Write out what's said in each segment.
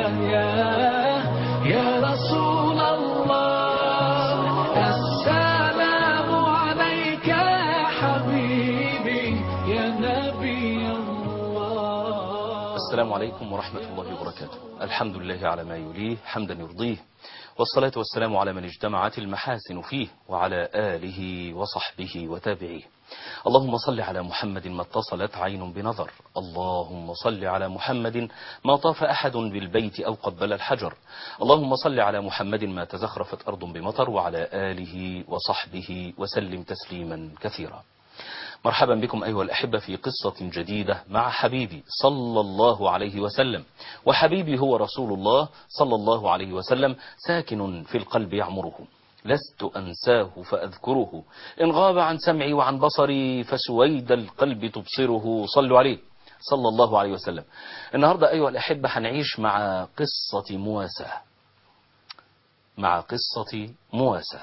يا يا رسول الله السلام عليك يا حبيبي يا نبي الله السلام عليكم ورحمة الله وبركاته الحمد لله على ما يليه حمدا يرضيه والصلاة والسلام على من اجتمعت المحاسن فيه وعلى آله وصحبه وتابعيه اللهم صل على محمد ما اتصلت عين بنظر اللهم صل على محمد ما طاف أحد بالبيت أو قبل الحجر اللهم صل على محمد ما تزخرفت أرض بمطر وعلى آله وصحبه وسلم تسليما كثيرا مرحبا بكم أيها الأحبة في قصة جديدة مع حبيبي صلى الله عليه وسلم وحبيبي هو رسول الله صلى الله عليه وسلم ساكن في القلب يعمره لست أنساه فأذكره إن غاب عن سمعي وعن بصري فسويد القلب تبصره صلوا عليه صلى الله عليه وسلم النهاردة أيها الأحبة هنعيش مع قصة مواساة مع قصة مواساة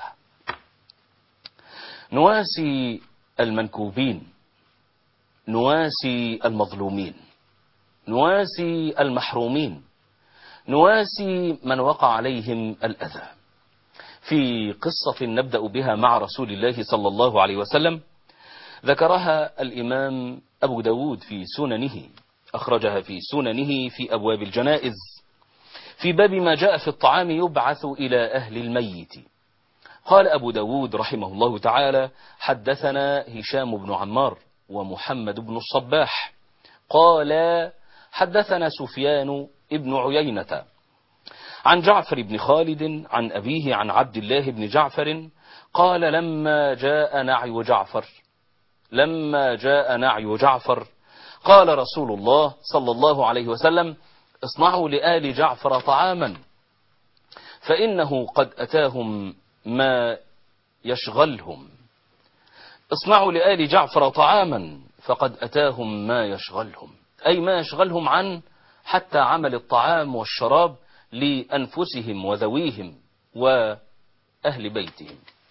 نواسي المنكوبين نواسي المظلومين نواسي المحرومين نواسي من وقع عليهم الأذى في قصة نبدأ بها مع رسول الله صلى الله عليه وسلم ذكرها الإمام أبو داود في سننه أخرجها في سننه في أبواب الجنائز في باب ما جاء في الطعام يبعث إلى أهل الميت قال أبو داود رحمه الله تعالى حدثنا هشام بن عمار ومحمد بن الصباح قال حدثنا سفيان ابن عيينة عن جعفر بن خالد عن أبيه عن عبد الله بن جعفر قال لما جاء نعي جعفر لما جاء نعي جعفر قال رسول الله صلى الله عليه وسلم اصنعوا لآل جعفر طعاما فإنه قد أتاهم ما يشغلهم اصنعوا لآل جعفر طعاما فقد أتاهم ما يشغلهم أي ما يشغلهم عن حتى عمل الطعام والشراب لأنفسهم وذويهم وأهل بيتهم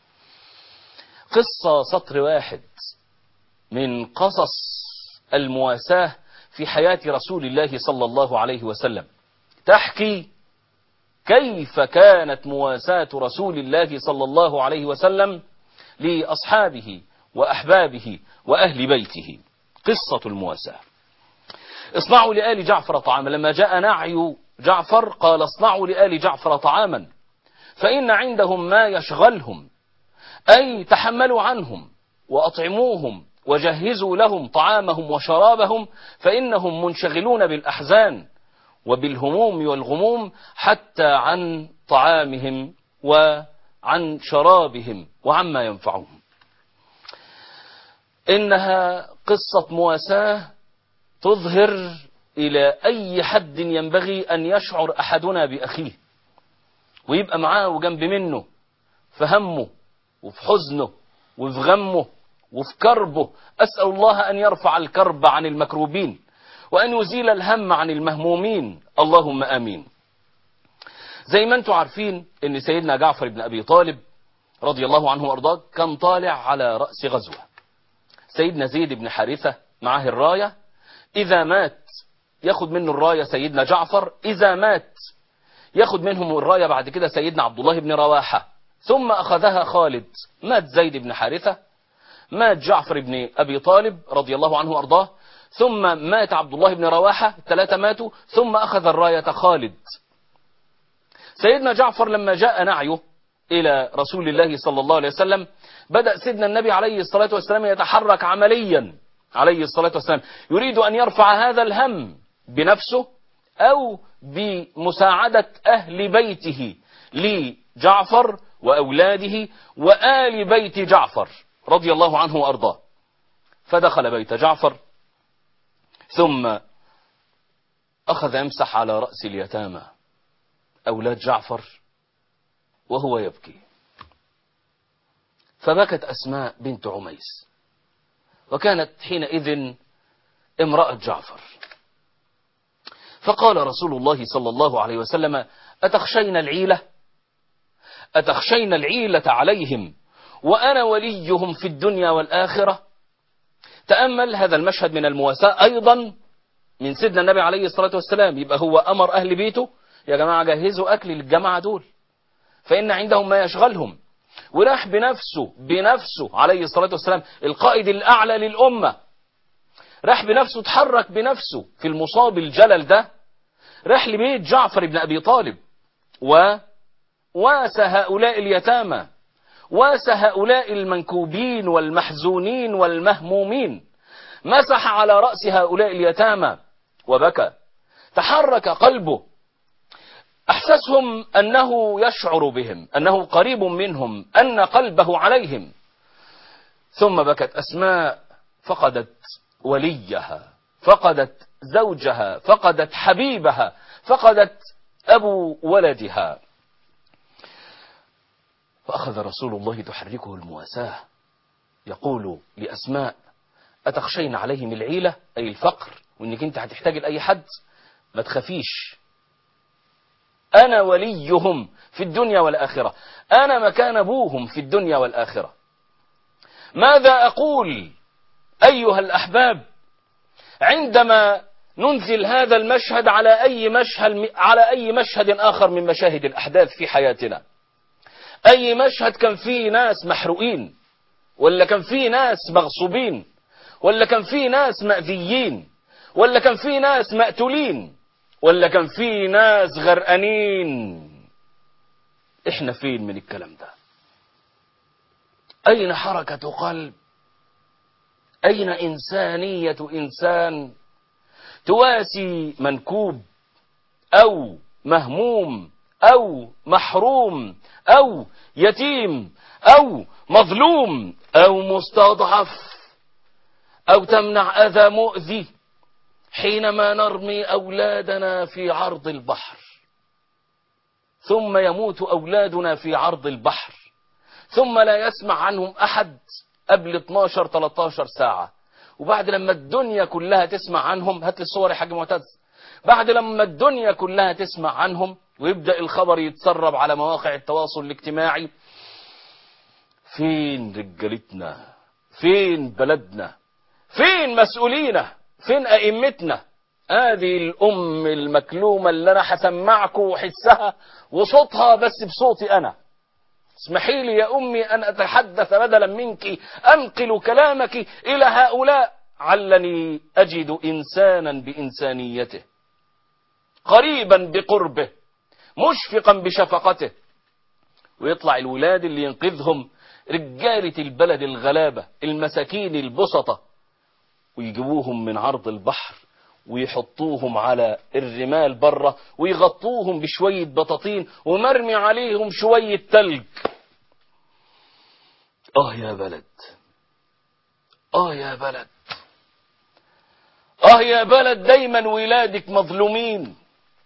قصة سطر واحد من قصص المواساة في حياة رسول الله صلى الله عليه وسلم تحكي كيف كانت مواساة رسول الله صلى الله عليه وسلم لأصحابه وأحبابه وأهل بيته قصة المواساة اصنعوا لآل جعفر طعاما لما جاء نعي جعفر قال اصنعوا لآل جعفر طعاما فإن عندهم ما يشغلهم أي تحملوا عنهم وأطعموهم وجهزوا لهم طعامهم وشرابهم فإنهم منشغلون بالأحزان وبالهموم والغموم حتى عن طعامهم وعن شرابهم وعما ينفعهم إنها قصة مواساة تظهر إلى أي حد ينبغي أن يشعر أحدنا بأخيه ويبقى معاه وجنب منه في همه وفي حزنه وفي غمه وفي كربه أسأل الله أن يرفع الكرب عن المكروبين وأن يزيل الهم عن المهمومين اللهم آمين زي ما انتم عارفين ان سيدنا جعفر بن أبي طالب رضي الله عنه وأرضاه كان طالع على رأس غزوة سيدنا زيد بن حارثة معاه الراية إذا مات ياخد منه الراية سيدنا جعفر إذا مات ياخد منهم الراية بعد كده سيدنا عبد الله بن رواحة ثم أخذها خالد مات زيد بن حارثة مات جعفر بن أبي طالب رضي الله عنه وأرضاه ثم مات عبد الله بن رواحة الثلاثة ماتوا ثم أخذ الراية خالد سيدنا جعفر لما جاء نعيه إلى رسول الله صلى الله عليه وسلم بدأ سيدنا النبي عليه الصلاة والسلام يتحرك عمليا عليه الصلاة والسلام يريد أن يرفع هذا الهم بنفسه أو بمساعدة أهل بيته لجعفر وأولاده وآل بيت جعفر رضي الله عنه وأرضاه فدخل بيت جعفر ثم أخذ يمسح على رأس اليتامى أولاد جعفر وهو يبكي فبكت أسماء بنت عميس وكانت حينئذ امرأة جعفر فقال رسول الله صلى الله عليه وسلم أتخشين العيلة أتخشين العيلة عليهم وأنا وليهم في الدنيا والآخرة تأمل هذا المشهد من المواساة أيضا من سيدنا النبي عليه الصلاة والسلام يبقى هو أمر أهل بيته يا جماعة جهزوا أكل للجماعة دول فإن عندهم ما يشغلهم وراح بنفسه بنفسه عليه الصلاة والسلام القائد الأعلى للأمة راح بنفسه اتحرك بنفسه في المصاب الجلل ده راح لبيت جعفر بن أبي طالب و واسى هؤلاء اليتامى واسى هؤلاء المنكوبين والمحزونين والمهمومين مسح على رأس هؤلاء اليتامى وبكى تحرك قلبه أحسسهم أنه يشعر بهم أنه قريب منهم أن قلبه عليهم ثم بكت أسماء فقدت وليها فقدت زوجها فقدت حبيبها فقدت أبو ولدها فأخذ رسول الله تحركه المواساة يقول لأسماء أتخشين عليهم العيلة أي الفقر وإنك أنت هتحتاج لأي حد ما تخافيش أنا وليهم في الدنيا والآخرة أنا مكان أبوهم في الدنيا والآخرة ماذا أقول أيها الأحباب عندما ننزل هذا المشهد على أي مشهد على أي مشهد آخر من مشاهد الأحداث في حياتنا أي مشهد كان فيه ناس محروقين ولا كان فيه ناس مغصوبين ولا كان فيه ناس مأذيين ولا كان فيه ناس مقتولين ولا كان فيه ناس غرقانين احنا فين من الكلام ده أين حركة قلب أين إنسانية إنسان تواسي منكوب أو مهموم أو محروم أو يتيم أو مظلوم أو مستضعف أو تمنع أذى مؤذي حينما نرمي أولادنا في عرض البحر ثم يموت أولادنا في عرض البحر ثم لا يسمع عنهم أحد قبل 12 13 ساعة وبعد لما الدنيا كلها تسمع عنهم هات لي الصور يا حاج معتز بعد لما الدنيا كلها تسمع عنهم ويبدأ الخبر يتسرب على مواقع التواصل الاجتماعي فين رجالتنا فين بلدنا فين مسؤولينا فين أئمتنا هذه الأم المكلومة اللي أنا هسمعكم وحسها وصوتها بس بصوتي أنا اسمحي لي يا أمي أن أتحدث بدلا منك أنقل كلامك إلى هؤلاء علني أجد إنسانا بإنسانيته قريبا بقربه مشفقا بشفقته ويطلع الولاد اللي ينقذهم رجالة البلد الغلابة المساكين البسطة ويجيبوهم من عرض البحر ويحطوهم على الرمال بره ويغطوهم بشوية بطاطين ومرمي عليهم شوية تلج آه يا بلد آه يا بلد آه يا بلد دايما ولادك مظلومين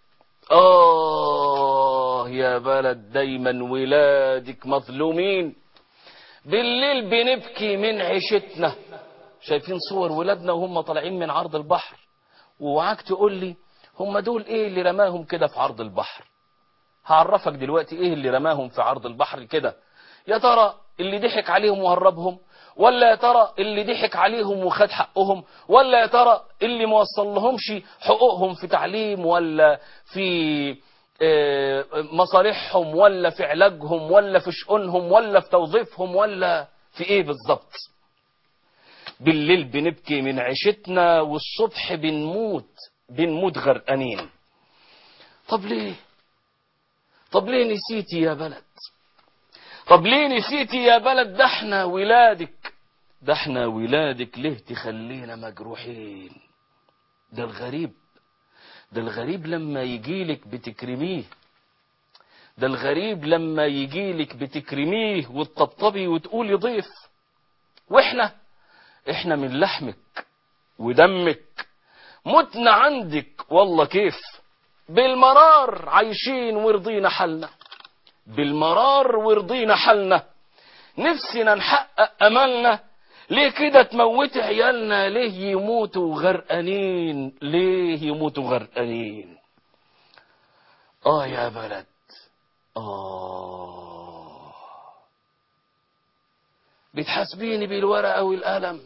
آه يا بلد دايما ولادك مظلومين بالليل بنبكي من عيشتنا شايفين صور ولادنا وهم طالعين من عرض البحر ووعاك تقول لي هم دول ايه اللي رماهم كده في عرض البحر هعرفك دلوقتي ايه اللي رماهم في عرض البحر كده يا ترى اللي ضحك عليهم وهربهم ولا يا ترى اللي ضحك عليهم وخد حقهم ولا يا ترى اللي ما وصل لهمش حقوقهم في تعليم ولا في مصالحهم ولا في علاجهم ولا في شؤونهم ولا في توظيفهم ولا في ايه بالظبط بالليل بنبكي من عيشتنا والصبح بنموت بنموت غرقانين طب ليه طب ليه نسيتي يا بلد طب ليه نسيتي يا بلد ده احنا ولادك ده احنا ولادك ليه تخلينا مجروحين ده الغريب ده الغريب لما يجيلك بتكرميه ده الغريب لما يجيلك بتكرميه وتطبطبي وتقولي ضيف واحنا احنا من لحمك ودمك متنا عندك والله كيف بالمرار عايشين ورضينا حالنا بالمرار ورضينا حالنا نفسنا نحقق املنا ليه كده تموت عيالنا ليه يموتوا غرقانين ليه يموتوا غرقانين اه يا بلد اه بتحاسبيني بالورقة والقلم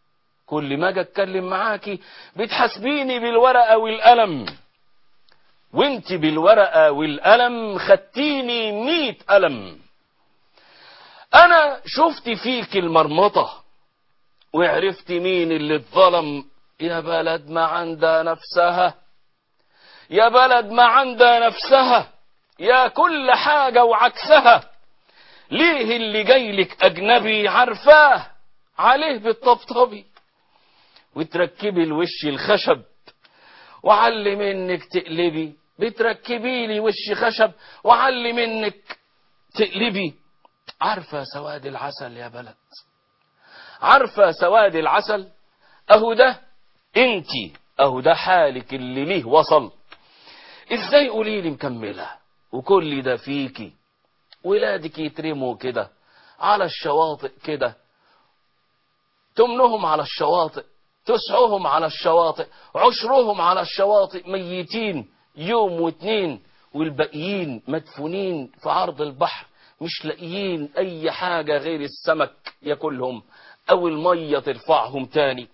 كل ما اجي اتكلم معاكي بتحاسبيني بالورقة والقلم وانت بالورقة والقلم خدتيني ميت قلم انا شفت فيك المرمطة وعرفت مين اللي اتظلم يا بلد ما عندها نفسها يا بلد ما عندها نفسها يا كل حاجة وعكسها ليه اللي جايلك اجنبي عارفاه عليه بالطبطبي وتركبي الوش الخشب وعلي منك تقلبي بتركبي لي وش خشب وعلي منك تقلبي عارفة سواد العسل يا بلد عارفة سواد العسل اهو ده انتي اهو ده حالك اللي ليه وصل ازاي قولي لي مكملة وكل ده فيكي ولادك يترموا كده على الشواطئ كده تمنهم على الشواطئ تسعهم على الشواطئ عشرهم على الشواطئ ميتين يوم واتنين والباقيين مدفونين في عرض البحر مش لاقيين اي حاجة غير السمك ياكلهم او المية ترفعهم تاني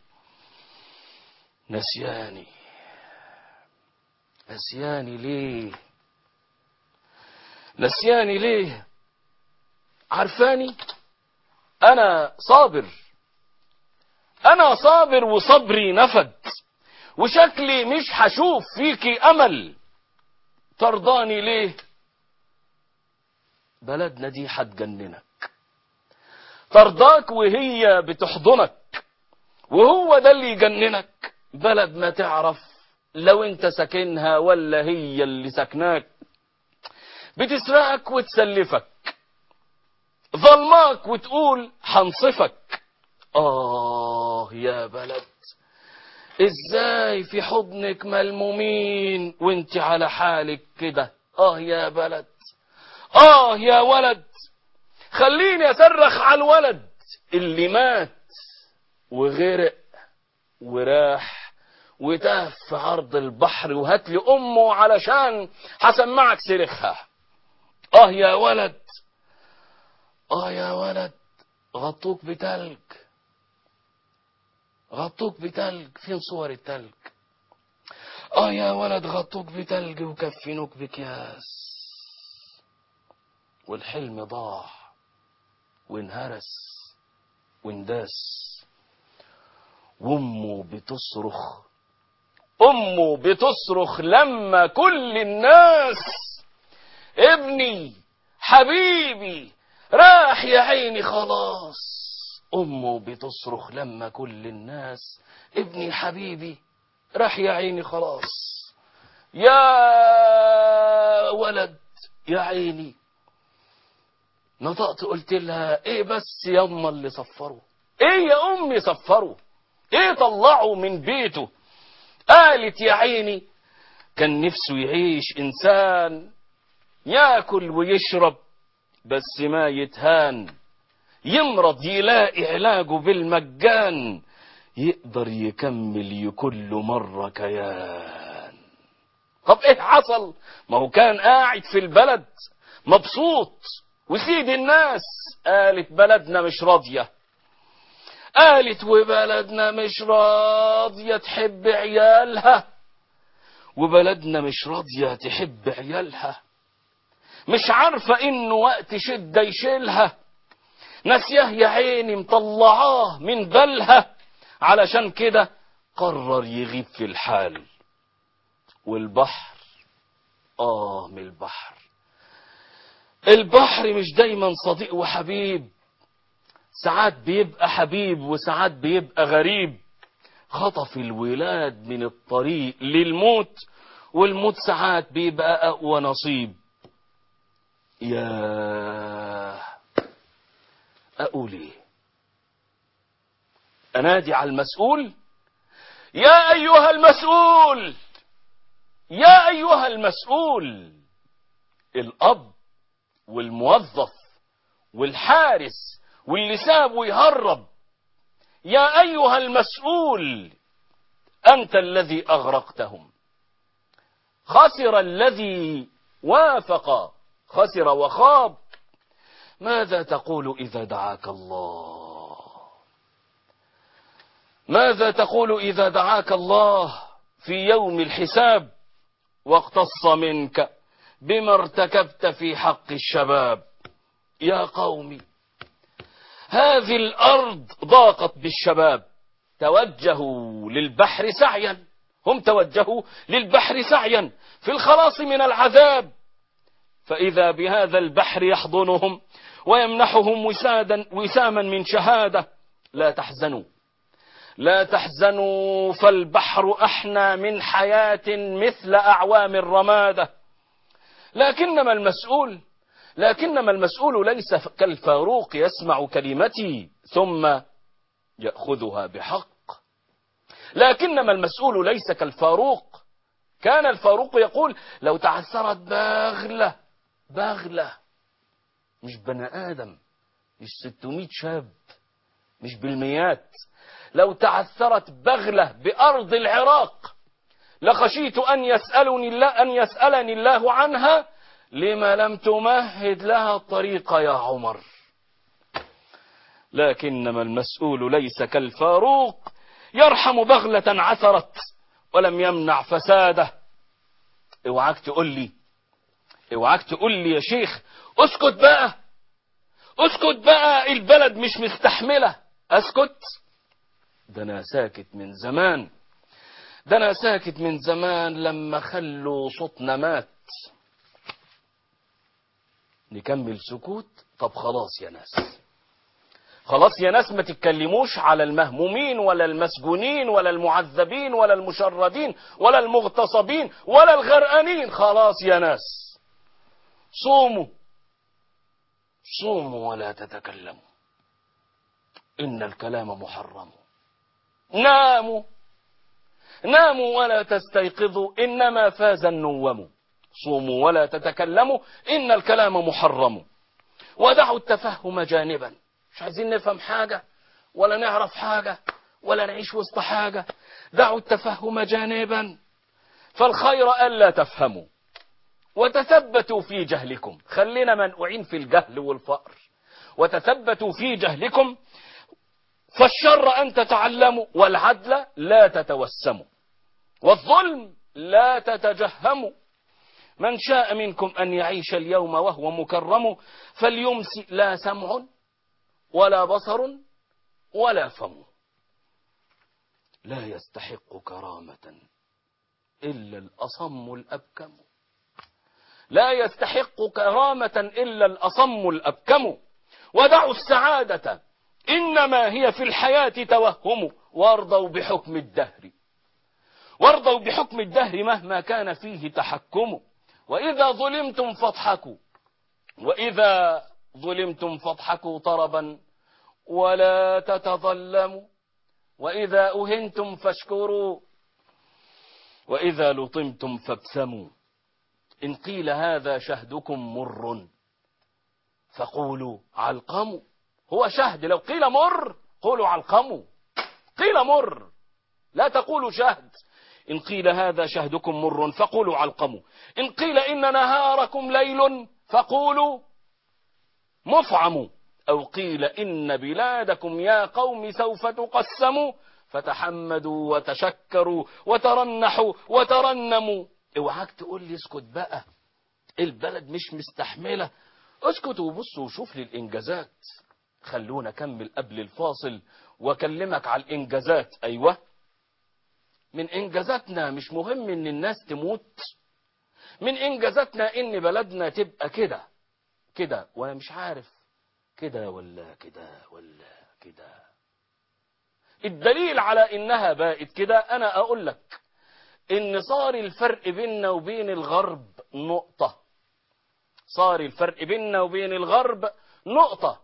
نسياني نسياني ليه نسياني ليه عارفاني انا صابر انا صابر وصبري نفد وشكلي مش هشوف فيكي امل ترضاني ليه بلدنا دي هتجننك ترضاك وهي بتحضنك وهو ده اللي يجننك بلد ما تعرف لو انت ساكنها ولا هي اللي ساكناك بتسرقك وتسلفك ظلماك وتقول حنصفك آه يا بلد ازاي في حضنك ملمومين وانت على حالك كده آه يا بلد آه يا ولد خليني أصرخ على الولد اللي مات وغرق وراح وتاه في عرض البحر وهات لي أمه علشان هسمعك صريخها آه يا ولد آه يا ولد غطوك بتلج غطوك بتلج فين صور التلج اه يا ولد غطوك بتلج وكفنوك بكياس والحلم ضاع وانهرس وانداس وامه بتصرخ امه بتصرخ لما كل الناس ابني حبيبي راح يا عيني خلاص امه بتصرخ لما كل الناس ابني حبيبي راح يا عيني خلاص يا ولد يا عيني نطقت قلت لها ايه بس يما اللي صفروا ايه يا امي صفروا ايه طلعوا من بيته قالت يا عيني كان نفسه يعيش انسان ياكل ويشرب بس ما يتهان يمرض يلاقي علاجه بالمجان يقدر يكمل كل مرة كيان طب ايه حصل ما هو كان قاعد في البلد مبسوط وسيد الناس قالت بلدنا مش راضية قالت وبلدنا مش راضية تحب عيالها وبلدنا مش راضية تحب عيالها مش عارفة انه وقت شدة يشيلها ناسيه يا عيني مطلعاه من بالها علشان كده قرر يغيب في الحال والبحر اه من البحر البحر مش دايما صديق وحبيب ساعات بيبقى حبيب وساعات بيبقى غريب خطف الولاد من الطريق للموت والموت ساعات بيبقى أقوى نصيب يا أقول إيه أنادي على المسؤول يا أيها المسؤول يا أيها المسؤول الأب والموظف والحارس واللي سابه يهرب يا أيها المسؤول أنت الذي أغرقتهم خسر الذي وافق خسر وخاب ماذا تقول إذا دعاك الله ماذا تقول إذا دعاك الله في يوم الحساب واقتص منك بما ارتكبت في حق الشباب يا قومي هذه الأرض ضاقت بالشباب توجهوا للبحر سعيا هم توجهوا للبحر سعيا في الخلاص من العذاب فإذا بهذا البحر يحضنهم ويمنحهم وسادا وساما من شهادة لا تحزنوا لا تحزنوا فالبحر أحنى من حياة مثل أعوام الرمادة لكنما المسؤول لكنما المسؤول ليس كالفاروق يسمع كلمتي ثم يأخذها بحق لكنما المسؤول ليس كالفاروق كان الفاروق يقول لو تعثرت بغلة بغلة مش بني آدم مش 600 شاب مش بالمئات لو تعثرت بغلة بأرض العراق لخشيت أن يسألني الله أن يسألني الله عنها لما لم تمهد لها الطريق يا عمر لكنما المسؤول ليس كالفاروق يرحم بغلة عثرت ولم يمنع فساده اوعاك تقول لي اوعاك تقول لي يا شيخ اسكت بقى اسكت بقى البلد مش مستحملة اسكت ده انا ساكت من زمان ده انا ساكت من زمان لما خلوا صوتنا مات نكمل سكوت طب خلاص يا ناس خلاص يا ناس ما تتكلموش على المهمومين ولا المسجونين ولا المعذبين ولا المشردين ولا المغتصبين ولا الغرقانين خلاص يا ناس صوموا صوموا ولا تتكلموا إن الكلام محرم ناموا ناموا ولا تستيقظوا إنما فاز النوم صوموا ولا تتكلموا إن الكلام محرم ودعوا التفهم جانبا مش عايزين نفهم حاجة ولا نعرف حاجة ولا نعيش وسط حاجة دعوا التفهم جانبا فالخير ألا تفهموا وتثبتوا في جهلكم خلينا منقوعين في الجهل والفقر وتثبتوا في جهلكم فالشر أن تتعلموا والعدل لا تتوسموا والظلم لا تتجهموا من شاء منكم أن يعيش اليوم وهو مكرم فليمسي لا سمع ولا بصر ولا فم لا يستحق كرامة إلا الأصم الأبكم لا يستحق كرامة إلا الأصم الأبكم ودعوا السعادة إنما هي في الحياة توهم وارضوا بحكم الدهر وارضوا بحكم الدهر مهما كان فيه تحكم وإذا ظلمتم فاضحكوا وإذا ظلمتم فاضحكوا طربا ولا تتظلموا وإذا أهنتم فاشكروا وإذا لطمتم فابسموا إن قيل هذا شهدكم مر فقولوا علقموا هو شهد لو قيل مر قولوا علقموا قيل مر لا تقولوا شهد إن قيل هذا شهدكم مر فقولوا علقموا إن قيل إن نهاركم ليل فقولوا مفعم أو قيل إن بلادكم يا قوم سوف تقسموا فتحمدوا وتشكروا وترنحوا وترنموا اوعاك تقول لي اسكت بقى البلد مش مستحملة اسكت وبص وشوف لي الإنجازات خلونا أكمل قبل الفاصل وأكلمك على الإنجازات أيوة من إنجازاتنا مش مهم إن الناس تموت من إنجازاتنا إن بلدنا تبقى كده كده وأنا مش عارف كده ولا كده ولا كده الدليل على إنها بقت كده أنا أقول لك إن صار الفرق بيننا وبين الغرب نقطة صار الفرق بيننا وبين الغرب نقطة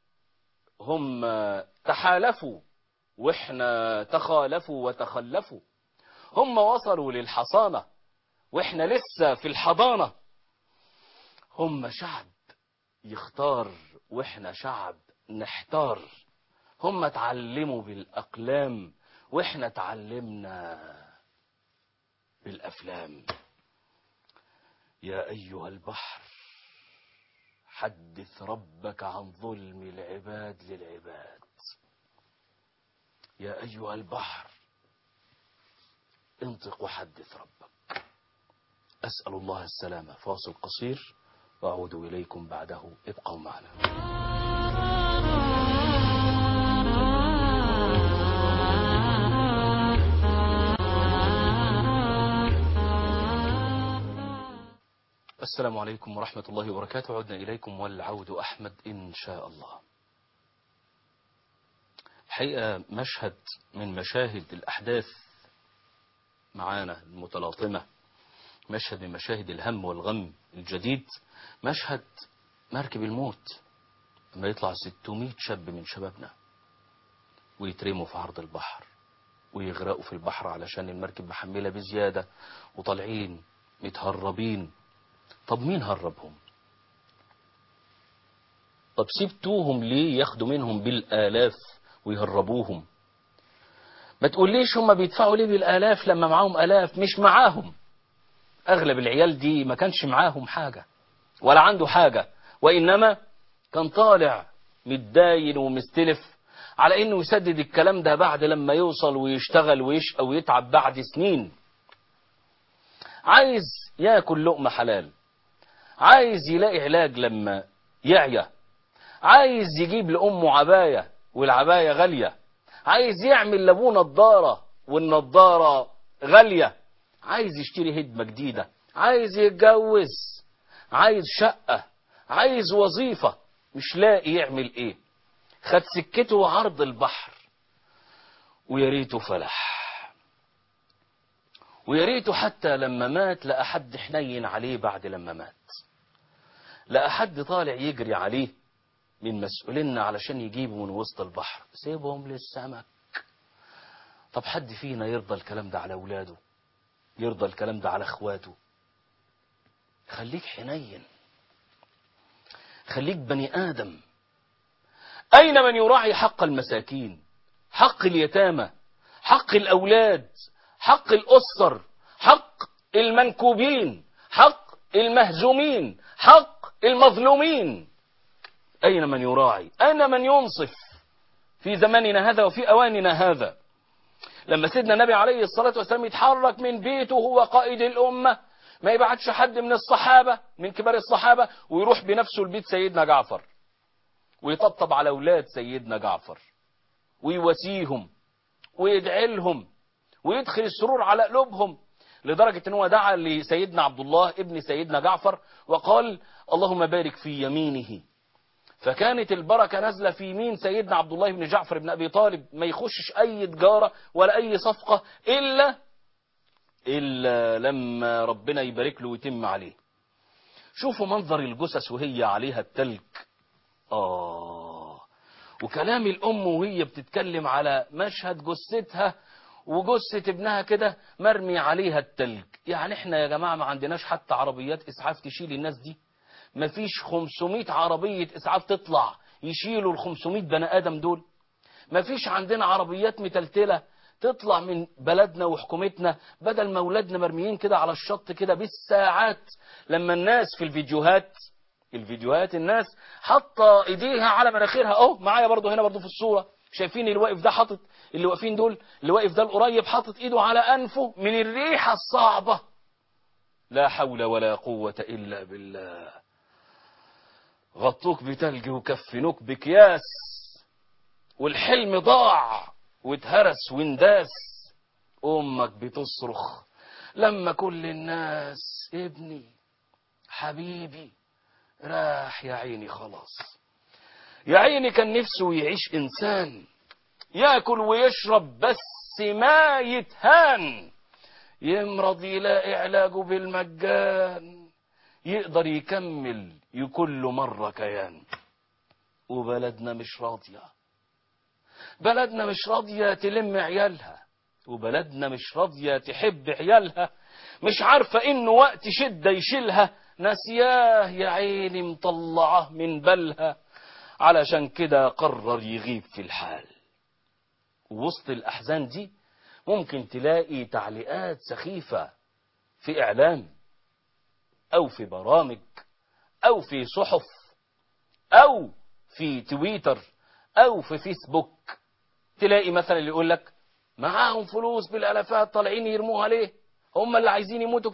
هم تحالفوا واحنا تخالفوا وتخلفوا هم وصلوا للحصانة واحنا لسه في الحضانة هم شعب يختار واحنا شعب نحتار هم اتعلموا بالأقلام واحنا اتعلمنا بالأفلام يا أيها البحر حدث ربك عن ظلم العباد للعباد يا أيها البحر انطق وحدث ربك أسأل الله السلامة فاصل قصير وأعود إليكم بعده ابقوا معنا السلام عليكم ورحمة الله وبركاته عدنا إليكم والعود أحمد إن شاء الله حقيقة مشهد من مشاهد الأحداث معانا المتلاطمة مشهد من مشاهد الهم والغم الجديد مشهد مركب الموت لما يطلع 600 شاب من شبابنا ويترموا في عرض البحر ويغرقوا في البحر علشان المركب محملة بزيادة وطالعين متهربين طب مين هربهم طب سبتوهم ليه ياخدوا منهم بالآلاف ويهربوهم ما تقوليش هم بيدفعوا ليه بالآلاف لما معاهم آلاف مش معاهم أغلب العيال دي ما كانش معاهم حاجة ولا عنده حاجة وإنما كان طالع متداين ومستلف على إنه يسدد الكلام ده بعد لما يوصل ويشتغل ويشقى ويتعب بعد سنين عايز ياكل لقمة حلال عايز يلاقي علاج لما يعيا عايز يجيب لأمه عباية والعباية غالية عايز يعمل لأبوه نضارة والنضارة غالية عايز يشتري هدمة جديدة عايز يتجوز عايز شقة عايز وظيفة مش لاقي يعمل ايه خد سكته عرض البحر ويا ريته فلح ويا ريته حتى لما مات لقى حد حنين عليه بعد لما مات لقى حد طالع يجري عليه من مسؤولينا علشان يجيبه من وسط البحر سيبهم للسمك طب حد فينا يرضى الكلام ده على اولاده يرضى الكلام ده على اخواته خليك حنين خليك بني ادم اين من يراعي حق المساكين حق اليتامى حق الاولاد حق الاسر حق المنكوبين حق المهزومين حق المظلومين أين من يراعي أين من ينصف في زماننا هذا وفي أواننا هذا لما سيدنا النبي عليه الصلاة والسلام يتحرك من بيته هو قائد الأمة ما يبعتش حد من الصحابة من كبار الصحابة ويروح بنفسه لبيت سيدنا جعفر ويطبطب على أولاد سيدنا جعفر ويواسيهم ويدعي لهم ويدخل السرور على قلوبهم لدرجة ان هو دعا لسيدنا عبد الله ابن سيدنا جعفر وقال اللهم بارك في يمينه فكانت البركة نازلة في يمين سيدنا عبد الله بن جعفر بن أبي طالب ما يخشش أي تجارة ولا أي صفقة إلا إلا لما ربنا يبارك له ويتم عليه شوفوا منظر الجثث وهي عليها التلج آه وكلام الأم وهي بتتكلم على مشهد جثتها وجثة ابنها كده مرمي عليها التلج يعني احنا يا جماعة ما عندناش حتى عربيات إسعاف تشيل الناس دي مفيش 500 عربية إسعاف تطلع يشيلوا ال 500 بني آدم دول مفيش عندنا عربيات متلتلة تطلع من بلدنا وحكومتنا بدل ما اولادنا مرميين كده على الشط كده بالساعات لما الناس في الفيديوهات الفيديوهات الناس حاطه ايديها على مناخيرها اهو معايا برضو هنا برضو في الصوره شايفين اللي واقف ده حاطط اللي واقفين دول اللي واقف ده القريب حاطط ايده على انفه من الريحه الصعبه لا حول ولا قوه الا بالله غطوك بتلج وكفنوك بكياس والحلم ضاع واتهرس وانداس امك بتصرخ لما كل الناس ابني حبيبي راح يا عيني خلاص يا عيني كان نفسه يعيش انسان ياكل ويشرب بس ما يتهان يمرض يلاقي علاجه بالمجان يقدر يكمل يكل مرة كيان وبلدنا مش راضية بلدنا مش راضية تلم عيالها وبلدنا مش راضية تحب عيالها مش عارفة انه وقت شدة يشيلها نسياه يا عيني مطلعه من بالها علشان كده قرر يغيب في الحال وسط الأحزان دي ممكن تلاقي تعليقات سخيفة في إعلام أو في برامج أو في صحف أو في تويتر أو في فيسبوك تلاقي مثلا اللي يقول لك معاهم فلوس بالالافات طالعين يرموها ليه هم اللي عايزين يموتوا كده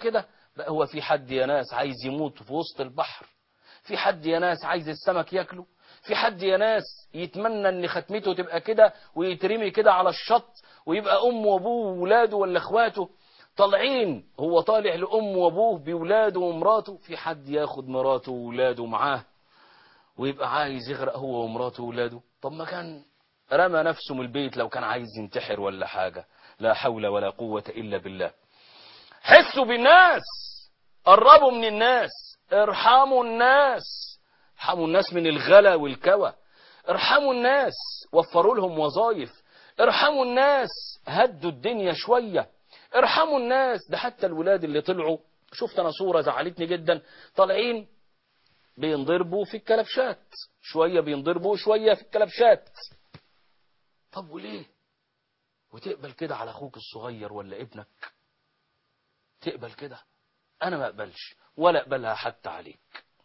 بقى هو في حد يا ناس عايز يموت في وسط البحر في حد يا ناس عايز السمك ياكله في حد يا ناس يتمنى ان ختمته تبقى كده ويترمي كده على الشط ويبقى امه وابوه وولاده ولا اخواته طالعين هو طالع لامه وابوه بولاده ومراته في حد ياخد مراته وولاده معاه ويبقى عايز يغرق هو ومراته وولاده طب ما كان رمى نفسه من البيت لو كان عايز ينتحر ولا حاجة لا حول ولا قوة إلا بالله حسوا بالناس قربوا من الناس ارحموا الناس ارحموا الناس من الغلا والكوى ارحموا الناس وفروا لهم وظائف ارحموا الناس هدوا الدنيا شوية ارحموا الناس ده حتى الولاد اللي طلعوا شفت انا صورة زعلتني جدا طالعين بينضربوا في الكلبشات شوية بينضربوا شوية في الكلبشات طب وليه وتقبل كده على اخوك الصغير ولا ابنك تقبل كده انا ما اقبلش ولا اقبلها حتى عليك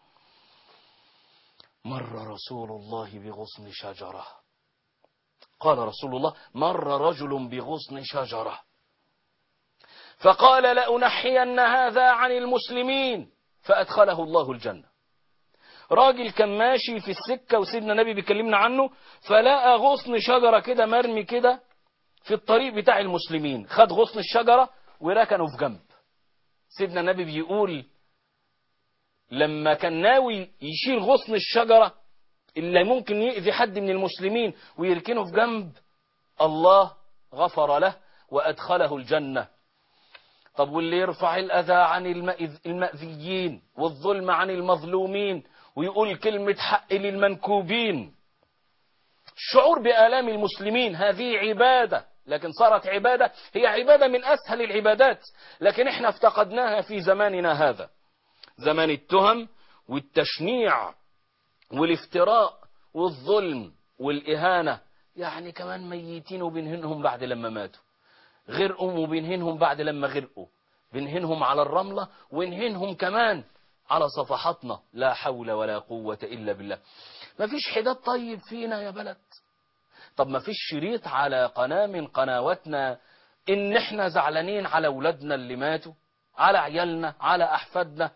مر رسول الله بغصن شجرة قال رسول الله مر رجل بغصن شجرة فقال لأنحين هذا عن المسلمين فأدخله الله الجنة راجل كان ماشي في السكة وسيدنا النبي بيكلمنا عنه فلقى غصن شجرة كده مرمي كده في الطريق بتاع المسلمين خد غصن الشجرة وركنه في جنب سيدنا النبي بيقول لما كان ناوي يشيل غصن الشجرة اللي ممكن يأذي حد من المسلمين ويركنه في جنب الله غفر له وأدخله الجنة طب واللي يرفع الأذى عن المأذيين والظلم عن المظلومين ويقول كلمة حق للمنكوبين الشعور بآلام المسلمين هذه عبادة لكن صارت عبادة هي عبادة من أسهل العبادات لكن احنا افتقدناها في زماننا هذا زمان التهم والتشنيع والافتراء والظلم والإهانة يعني كمان ميتين وبنهنهم بعد لما ماتوا غرقوا وبنهنهم بعد لما غرقوا بنهنهم على الرملة ونهنهم كمان على صفحاتنا لا حول ولا قوة إلا بالله ما فيش حداد طيب فينا يا بلد طب ما فيش شريط على قناة من قنواتنا إن احنا زعلانين على أولادنا اللي ماتوا على عيالنا على أحفادنا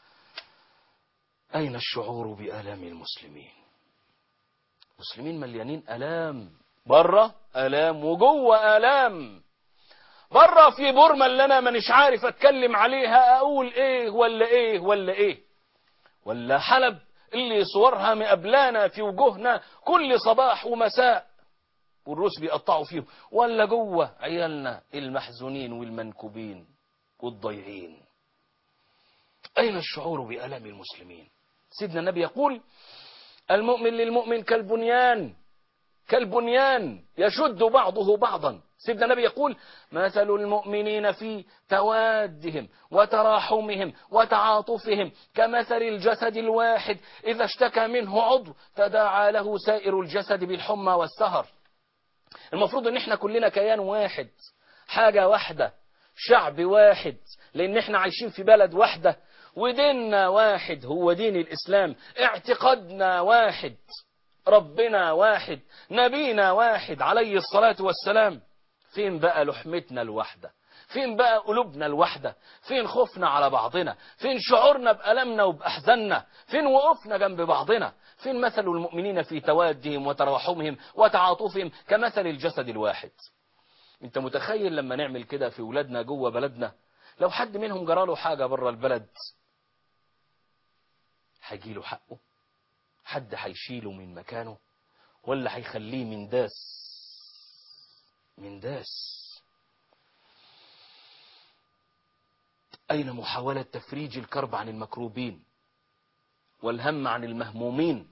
أين الشعور بآلام المسلمين المسلمين مليانين ألام بره ألام وجوه ألام بره في بورما اللي أنا مانيش عارف أتكلم عليها أقول إيه ولا إيه ولا إيه ولا حلب اللي صورها مقابلانا في وجوهنا كل صباح ومساء والروس بيقطعوا فيهم ولا جوه عيالنا المحزونين والمنكوبين والضيعين أين الشعور بألم المسلمين سيدنا النبي يقول المؤمن للمؤمن كالبنيان كالبنيان يشد بعضه بعضا سيدنا النبي يقول مثل المؤمنين في توادهم وتراحمهم وتعاطفهم كمثل الجسد الواحد إذا اشتكى منه عضو تداعى له سائر الجسد بالحمى والسهر المفروض ان احنا كلنا كيان واحد حاجة واحدة شعب واحد لان احنا عايشين في بلد واحدة وديننا واحد هو دين الإسلام اعتقادنا واحد ربنا واحد نبينا واحد عليه الصلاة والسلام فين بقى لحمتنا الواحدة فين بقى قلوبنا الواحدة فين خوفنا على بعضنا فين شعورنا بألمنا وبأحزاننا فين وقوفنا جنب بعضنا فين مثل المؤمنين في توادهم وتراحمهم وتعاطفهم كمثل الجسد الواحد انت متخيل لما نعمل كده في ولادنا جوه بلدنا لو حد منهم جراله حاجة بره البلد هيجيله حقه حد هيشيله من مكانه ولا هيخليه من داس من داس أين محاولة تفريج الكرب عن المكروبين والهم عن المهمومين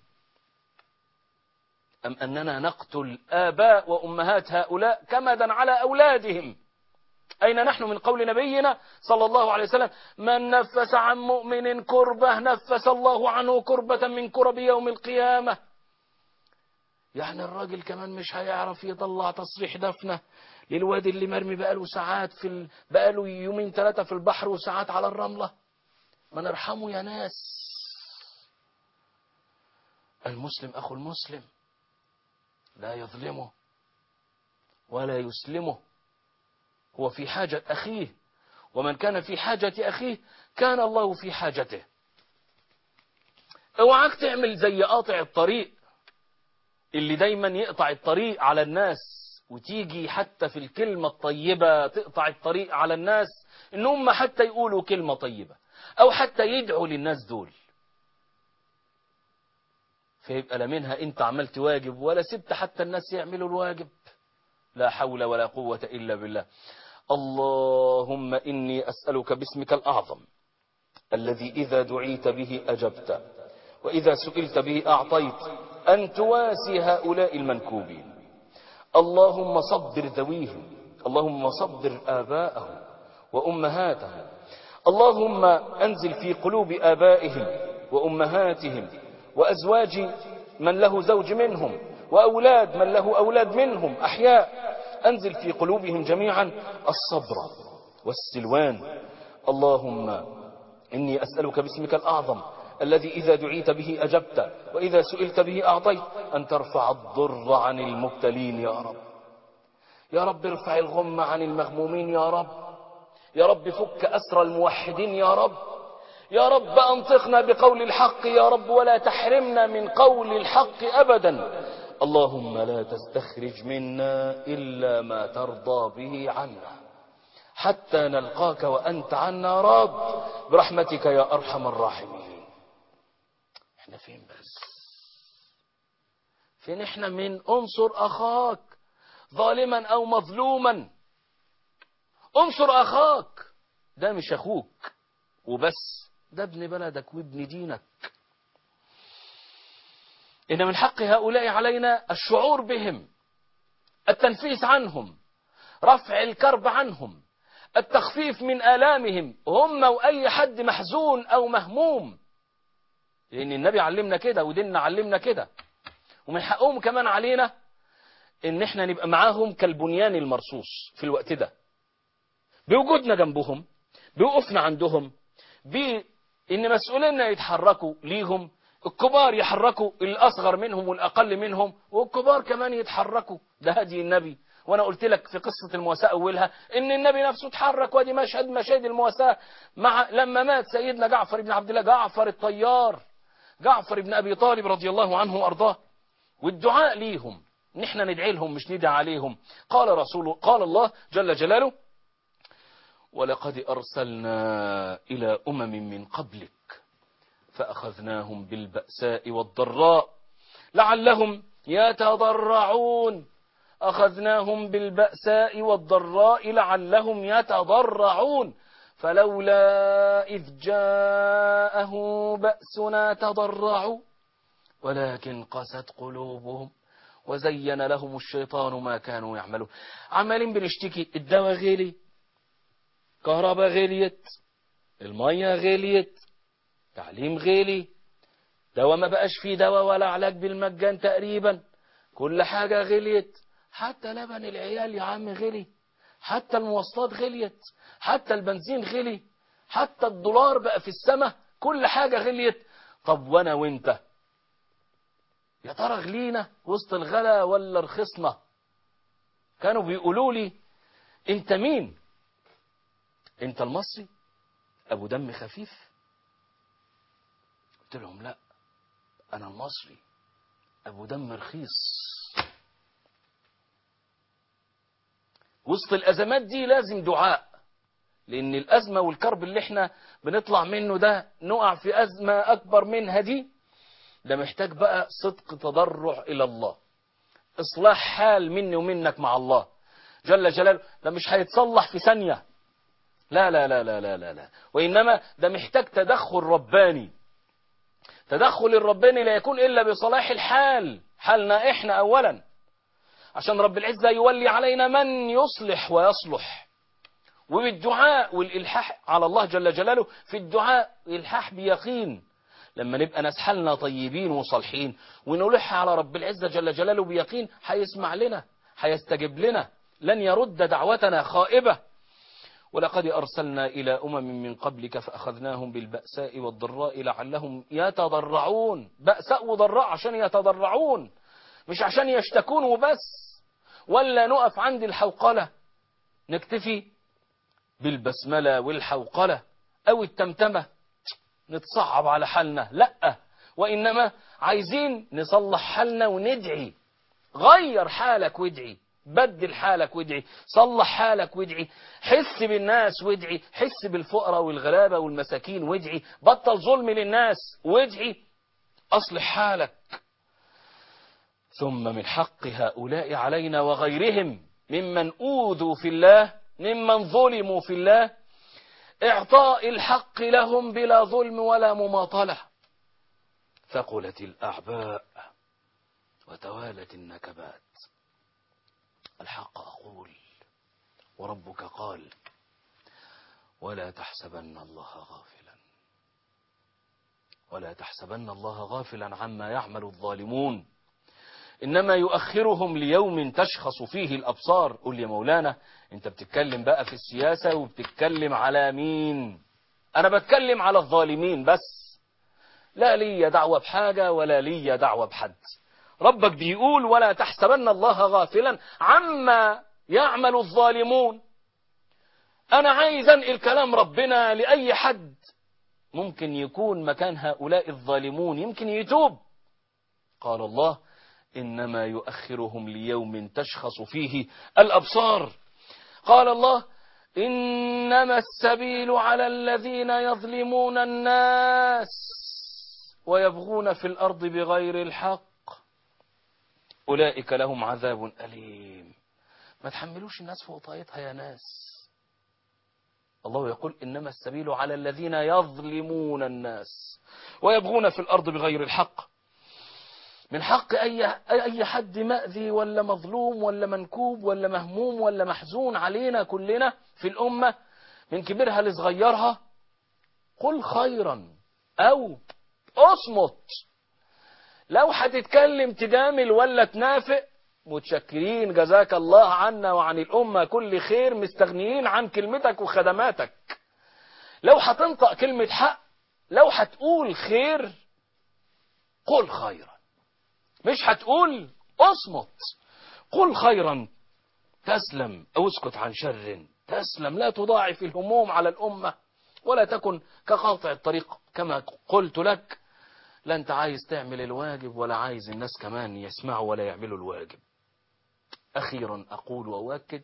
أم أننا نقتل آباء وأمهات هؤلاء كمدا على أولادهم أين نحن من قول نبينا صلى الله عليه وسلم من نفس عن مؤمن كربة نفس الله عنه كربة من كرب يوم القيامة يعني الراجل كمان مش هيعرف يطلع تصريح دفنه للواد اللي مرمي بقاله ساعات في ال... بقاله يومين ثلاثة في البحر وساعات على الرملة ما نرحمه يا ناس المسلم أخو المسلم لا يظلمه ولا يسلمه هو في حاجة أخيه ومن كان في حاجة أخيه كان الله في حاجته اوعاك تعمل زي قاطع الطريق اللي دايما يقطع الطريق على الناس وتيجي حتى في الكلمة الطيبة تقطع الطريق على الناس ان هم حتى يقولوا كلمة طيبة او حتى يدعوا للناس دول فيبقى لا منها انت عملت واجب ولا سبت حتى الناس يعملوا الواجب لا حول ولا قوة الا بالله اللهم اني اسألك باسمك الاعظم الذي اذا دعيت به اجبت واذا سئلت به اعطيت ان تواسي هؤلاء المنكوبين اللهم صبر ذويهم اللهم صبر آباءهم وأمهاتهم اللهم أنزل في قلوب آبائهم وأمهاتهم وأزواج من له زوج منهم وأولاد من له أولاد منهم أحياء أنزل في قلوبهم جميعا الصبر والسلوان اللهم إني أسألك باسمك الأعظم الذي إذا دعيت به أجبت وإذا سئلت به أعطيت أن ترفع الضر عن المبتلين يا رب يا رب ارفع الغم عن المغمومين يا رب يا رب فك أسر الموحدين يا رب يا رب أنطقنا بقول الحق يا رب ولا تحرمنا من قول الحق أبدا اللهم لا تستخرج منا إلا ما ترضى به عنا حتى نلقاك وأنت عنا راض برحمتك يا أرحم الراحمين احنا فين بس فين احنا من انصر أخاك ظالما أو مظلوما انصر أخاك ده مش أخوك وبس ده ابن بلدك وابن دينك إن من حق هؤلاء علينا الشعور بهم التنفيس عنهم رفع الكرب عنهم التخفيف من آلامهم هم وأي حد محزون أو مهموم لأن النبي علمنا كده وديننا علمنا كده ومن حقهم كمان علينا إن احنا نبقى معاهم كالبنيان المرصوص في الوقت ده بوجودنا جنبهم بوقفنا عندهم بإن مسؤولينا يتحركوا ليهم الكبار يحركوا الأصغر منهم والأقل منهم والكبار كمان يتحركوا ده هدي النبي وانا قلت لك في قصة المواساة اولها ان النبي نفسه اتحرك وادي مشهد مشاهد المواساة مع لما مات سيدنا جعفر بن عبد الله جعفر الطيار جعفر بن ابي طالب رضي الله عنه وارضاه والدعاء ليهم ان احنا ندعي لهم مش ندعي عليهم قال رسول قال الله جل جلاله ولقد ارسلنا الى امم من قبلك فاخذناهم بالبأساء والضراء لعلهم يتضرعون أخذناهم بالبأساء والضراء لعلهم يتضرعون فلولا إذ جاءه بأسنا تضرعوا ولكن قست قلوبهم وزين لهم الشيطان ما كانوا يعملون عمالين بنشتكي الدواء غلي كهرباء غليت المية غليت تعليم غلي دواء ما بقاش فيه دواء ولا علاج بالمجان تقريبا كل حاجة غليت حتى لبن العيال يا عم غلي حتى المواصلات غليت حتى البنزين غلي حتى الدولار بقى في السماء كل حاجة غليت طب وانا وانت يا ترى غلينا وسط الغلا ولا رخصنا كانوا بيقولوا لي انت مين انت المصري ابو دم خفيف قلت لهم لا انا المصري ابو دم رخيص وسط الأزمات دي لازم دعاء لأن الأزمة والكرب اللي احنا بنطلع منه ده نقع في أزمة أكبر منها دي ده محتاج بقى صدق تضرع إلى الله إصلاح حال مني ومنك مع الله جل جلاله ده مش هيتصلح في ثانية لا لا لا لا لا لا, لا. وإنما ده محتاج تدخل رباني تدخل الرباني لا يكون إلا بصلاح الحال حالنا إحنا أولاً عشان رب العزة يولي علينا من يصلح ويصلح وبالدعاء والإلحاح على الله جل جلاله في الدعاء إلحاح بيقين لما نبقى ناس حالنا طيبين وصالحين ونلح على رب العزة جل جلاله بيقين هيسمع لنا هيستجب لنا لن يرد دعوتنا خائبة ولقد أرسلنا إلى أمم من قبلك فأخذناهم بالبأساء والضراء لعلهم يتضرعون بأساء وضراء عشان يتضرعون مش عشان يشتكون وبس ولا نقف عند الحوقلة نكتفي بالبسملة والحوقلة أو التمتمة نتصعب على حالنا لا وإنما عايزين نصلح حالنا وندعي غير حالك وادعي بدل حالك وادعي صلح حالك وادعي حس بالناس وادعي حس بالفقراء والغلابة والمساكين وادعي بطل ظلم للناس وادعي أصلح حالك ثم من حق هؤلاء علينا وغيرهم ممن أوذوا في الله ممن ظلموا في الله إعطاء الحق لهم بلا ظلم ولا مماطلة ثقلت الأعباء وتوالت النكبات الحق أقول وربك قال ولا تحسبن الله غافلا ولا تحسبن الله غافلا عما يعمل الظالمون إنما يؤخرهم ليوم تشخص فيه الأبصار قل يا مولانا أنت بتتكلم بقى في السياسة وبتتكلم على مين أنا بتكلم على الظالمين بس لا لي دعوة بحاجة ولا لي دعوة بحد ربك بيقول ولا تحسبن الله غافلا عما يعمل الظالمون أنا عايز أنقل كلام ربنا لأي حد ممكن يكون مكان هؤلاء الظالمون يمكن يتوب قال الله إنما يؤخرهم ليوم تشخص فيه الأبصار قال الله إنما السبيل على الذين يظلمون الناس ويبغون في الأرض بغير الحق أولئك لهم عذاب أليم ما تحملوش الناس فوق طايتها يا ناس الله يقول إنما السبيل على الذين يظلمون الناس ويبغون في الأرض بغير الحق من حق أي, أي حد مأذي ولا مظلوم ولا منكوب ولا مهموم ولا محزون علينا كلنا في الأمة من كبيرها لصغيرها قل خيرا أو اصمت لو هتتكلم تجامل ولا تنافق متشكرين جزاك الله عنا وعن الأمة كل خير مستغنيين عن كلمتك وخدماتك لو هتنطق كلمة حق لو هتقول خير قل خيرا مش هتقول اصمت قل خيرا تسلم أو اسكت عن شر تسلم لا تضاعف الهموم على الأمة ولا تكن كقاطع الطريق كما قلت لك لا أنت عايز تعمل الواجب ولا عايز الناس كمان يسمعوا ولا يعملوا الواجب أخيرا أقول وأؤكد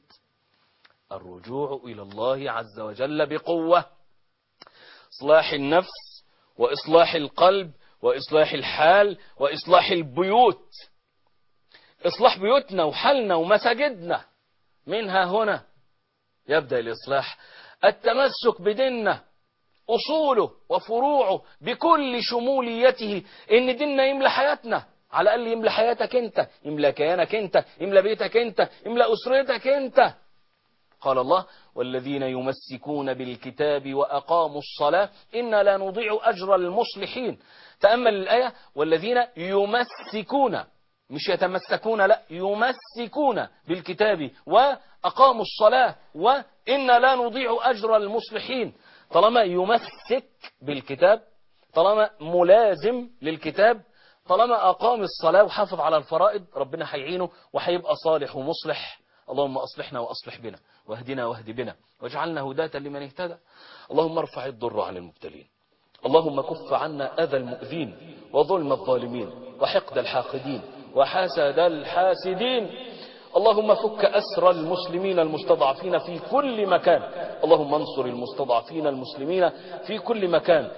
الرجوع إلى الله عز وجل بقوة إصلاح النفس وإصلاح القلب وإصلاح الحال وإصلاح البيوت إصلاح بيوتنا وحالنا ومساجدنا منها هنا يبدأ الإصلاح التمسك بديننا أصوله وفروعه بكل شموليته إن ديننا يملى حياتنا على الأقل يملى حياتك أنت يملى كيانك أنت يملى بيتك أنت يملى أسرتك أنت قال الله والذين يمسكون بالكتاب وأقاموا الصلاة إنا لا نضيع أجر المصلحين تأمل الآية والذين يمسكون مش يتمسكون لا يمسكون بالكتاب وأقاموا الصلاة وإنا لا نضيع أجر المصلحين طالما يمسك بالكتاب طالما ملازم للكتاب طالما أقام الصلاة وحافظ على الفرائض ربنا هيعينه وهيبقى صالح ومصلح اللهم أصلحنا وأصلح بنا واهدنا واهد بنا واجعلنا هداة لمن اهتدى اللهم ارفع الضر عن المبتلين اللهم كف عنا أذى المؤذين وظلم الظالمين وحقد الحاقدين وحسد الحاسدين اللهم فك أسر المسلمين المستضعفين في كل مكان اللهم انصر المستضعفين المسلمين في كل مكان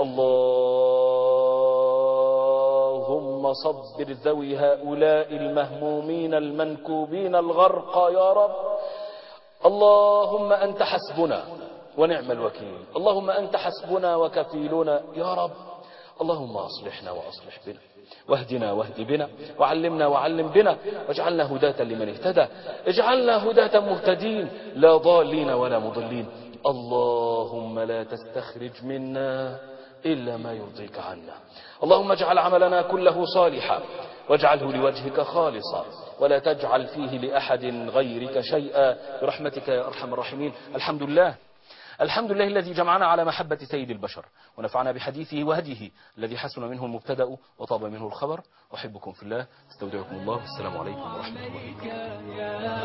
اللهم صبر ذوي هؤلاء المهمومين المنكوبين الغرق يا رب اللهم أنت حسبنا ونعم الوكيل اللهم أنت حسبنا وكفيلنا يا رب اللهم أصلحنا وأصلح بنا واهدنا واهد بنا وعلمنا وعلم بنا واجعلنا هداة لمن اهتدى اجعلنا هداة مهتدين لا ضالين ولا مضلين اللهم لا تستخرج منا إلا ما يرضيك عنا اللهم اجعل عملنا كله صالحا واجعله لوجهك خالصا ولا تجعل فيه لأحد غيرك شيئا برحمتك يا أرحم الراحمين الحمد لله الحمد لله الذي جمعنا على محبة سيد البشر ونفعنا بحديثه وهديه الذي حسن منه المبتدأ وطاب منه الخبر أحبكم في الله استودعكم الله السلام عليكم ورحمة الله وبركاته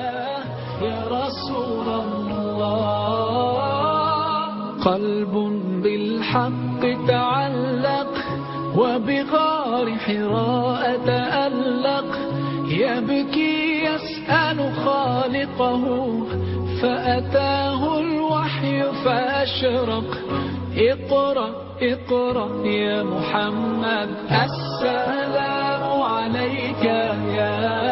يا رسول الله قلب بالحق تعلق وبغار حراء تألق يبكي يسأل خالقه فأتاه الوحي فأشرق اقرأ اقرأ يا محمد السلام عليك يا